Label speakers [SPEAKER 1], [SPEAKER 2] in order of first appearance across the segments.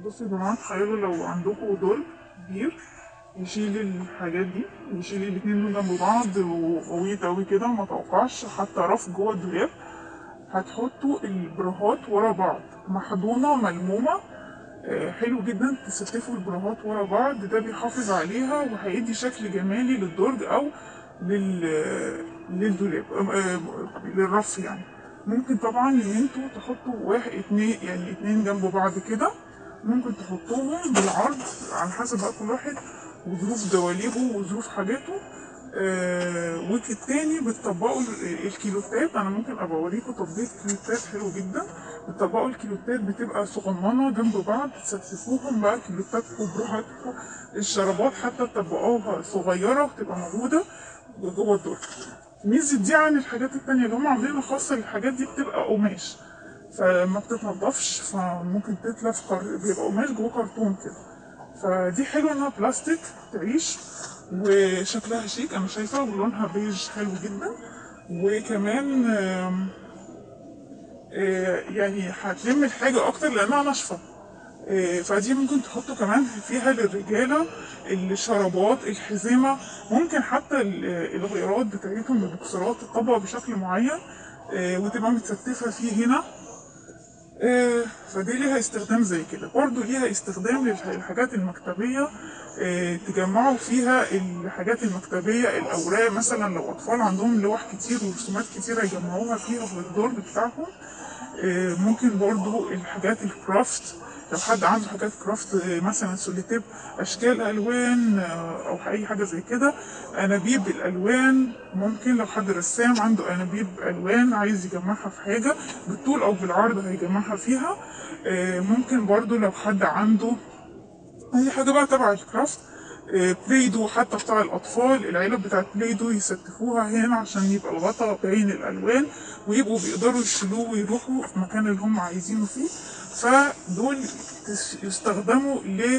[SPEAKER 1] بصوا يا جماعة تخيلوا لو عندكم درج كبير يشيل الحاجات دي يشيل الاتنين دول جنب بعض وقوي قوي كده ما توقعش حتى رف جوه الدولاب هتحطوا البراهات ورا بعض محضونة ملمومة آه، حلو جدا تستفوا البراهات ورا بعض ده بيحافظ عليها وهيدي شكل جمالي للدرج او لل للدولاب آه، آه، للرف يعني ممكن طبعا ان انتوا تحطوا واحد اتنين يعني اتنين جنب بعض كده ممكن تحطوهم بالعرض على حسب بقى كل واحد وظروف دواليبه وظروف حاجاته آه والتاني بتطبقوا ال- الكيلوتات انا ممكن ابقى اوريكم تطبيق كيلوتات حلو جدا بتطبقوا الكيلوتات بتبقى صغننه جنب بعض تستفوهم بقى كيلوتاتكم براحتكم الشرابات حتى تطبقوها صغيره وتبقى موجوده جوه الدرج ميزه دي عن الحاجات التانية اللي هم عاملينها خاصة الحاجات دي بتبقى قماش فما بتتنضفش فممكن تتلف كار... بيبقى قماش جوه كرتون كده فدي حلوة انها بلاستيك تعيش وشكلها شيك انا شايفة ولونها بيج حلو جدا وكمان آم، آه، يعني هتلم الحاجة اكتر لانها ناشفة آه، فدي ممكن تحطوا كمان فيها للرجالة الشرابات الحزمة ممكن حتى ال- الغيارات بتاعتهم البوكسرات تطبق بشكل معين آه، وتبقى متستفة فيه هنا آه، فدي ليها استخدام زي كده برضو ليها استخدام للحاجات المكتبية آه، تجمعوا فيها الحاجات المكتبية الأوراق مثلا لو أطفال عندهم لوح كتير ورسومات كتيرة يجمعوها فيها في الدرج بتاعهم آه، ممكن برضو الحاجات الكرافت لو حد عنده حاجات كرافت آه، مثلا سوليتيب اشكال الوان آه، او اي حاجه زي كده انابيب الالوان ممكن لو حد رسام عنده انابيب الوان عايز يجمعها في حاجه بالطول او بالعرض هيجمعها فيها آه، ممكن برضو لو حد عنده اي حاجه بقى تبع الكرافت آه، بلايدو حتى بتاع الاطفال العلب بتاعت بلايدو يستفوها هنا عشان يبقى الغطا باين الالوان ويبقوا بيقدروا يشيلوه ويروحوا في المكان اللي هم عايزينه فيه فدول تس- يستخدموا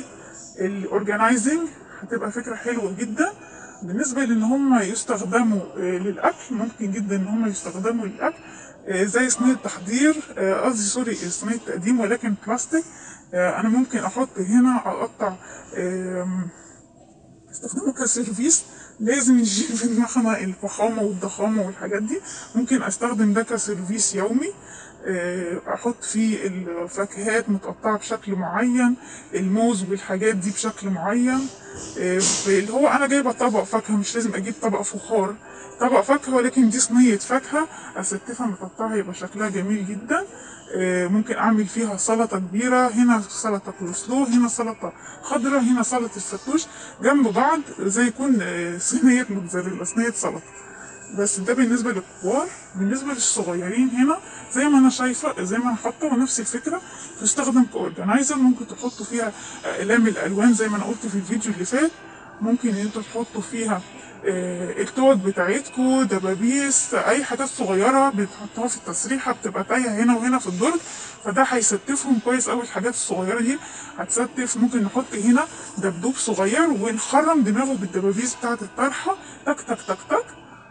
[SPEAKER 1] للاورجنايزنج هتبقى فكره حلوه جدا بالنسبه لان هم يستخدموا آه، للاكل ممكن جدا ان هم يستخدموا للاكل آه، زي صينيه تحضير آه، قصدي سوري صينيه تقديم ولكن بلاستيك آه، انا ممكن احط هنا اقطع آم، استخدمه كسيرفيس لازم يجي في دماغنا الفخامة والضخامة والحاجات دي ممكن استخدم ده كسيرفيس يومي آه، احط فيه الفاكهات متقطعة بشكل معين الموز والحاجات دي بشكل معين آه، اللي هو انا جايبة طبق فاكهة مش لازم اجيب طبق فخار طبق فاكهة ولكن دي صينية فاكهة أستفها متقطعة يبقى شكلها جميل جدا آه، ممكن أعمل فيها سلطة كبيرة هنا سلطة كولسلو هنا سلطة خضراء هنا سلطة الفتوش جنب بعض زي يكون آه، صينية موتزاريلا صينية سلطة بس ده بالنسبة للكبار بالنسبة للصغيرين هنا زي ما أنا شايفة زي ما أنا حاطة نفس الفكرة تستخدم كأورجنايزر ممكن تحطوا فيها أقلام الألوان زي ما أنا قلت في الفيديو اللي فات ممكن ان انتوا تحطوا فيها آه، التوت بتاعتكم دبابيس اي حاجات صغيره بتحطوها في التسريحه بتبقى تايهه هنا وهنا في الدرج فده هيستفهم كويس قوي الحاجات الصغيره دي هتستف ممكن نحط هنا دبدوب صغير ونخرم دماغه بالدبابيس بتاعه الطرحه تك تك تك تك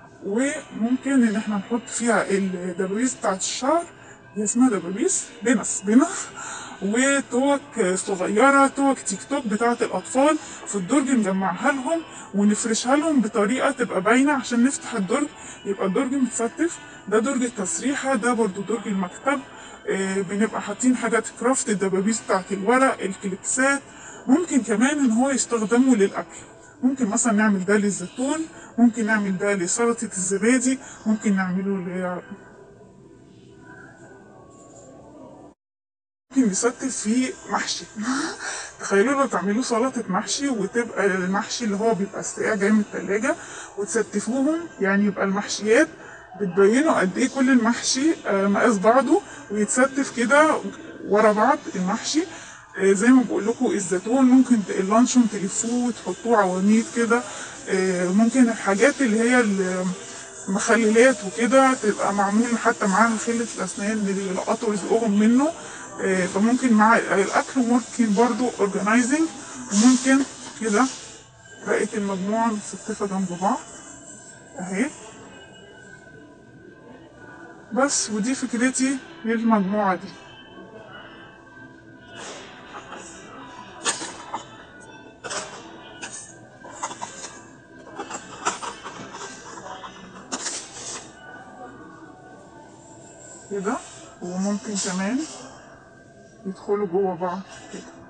[SPEAKER 1] وممكن ان احنا نحط فيها الدبابيس بتاعه الشعر هي اسمها دبابيس بنس بنس وتوك صغيرة توك تيك توك بتاعة الأطفال في الدرج نجمعها لهم ونفرشها لهم بطريقة تبقى باينة عشان نفتح الدرج يبقى الدرج متستف ده درج التسريحة ده برضو درج المكتب آه، بنبقى حاطين حاجات كرافت الدبابيس بتاعة الورق الكليبسات ممكن كمان ان هو يستخدمه للأكل ممكن مثلا نعمل ده للزيتون ممكن نعمل ده لسلطة الزبادي ممكن نعمله ل... ممكن نستف فيه محشي تخيلوا لو تعملوا سلطة محشي وتبقى المحشي اللي هو بيبقى استقاع جاي من التلاجة وتستفوهم يعني يبقى المحشيات بتبينوا قد ايه كل المحشي آه، مقاس بعضه ويتستف كده ورا بعض المحشي آه، زي ما بقول لكم الزيتون ممكن ت- اللانشون تلفوه وتحطوه عواميد كده آه، ممكن الحاجات اللي هي ال- مخللات وكده تبقى معمول حتى معاها خلة الأسنان اللي يلقطوا رزقهم منه آه، فممكن مع الأكل ممكن برضو organizing وممكن كده بقت المجموعة متستفة جنب بعض أهي بس ودي فكرتي للمجموعة دي كده وممكن كمان يدخلوا جوه بعض كده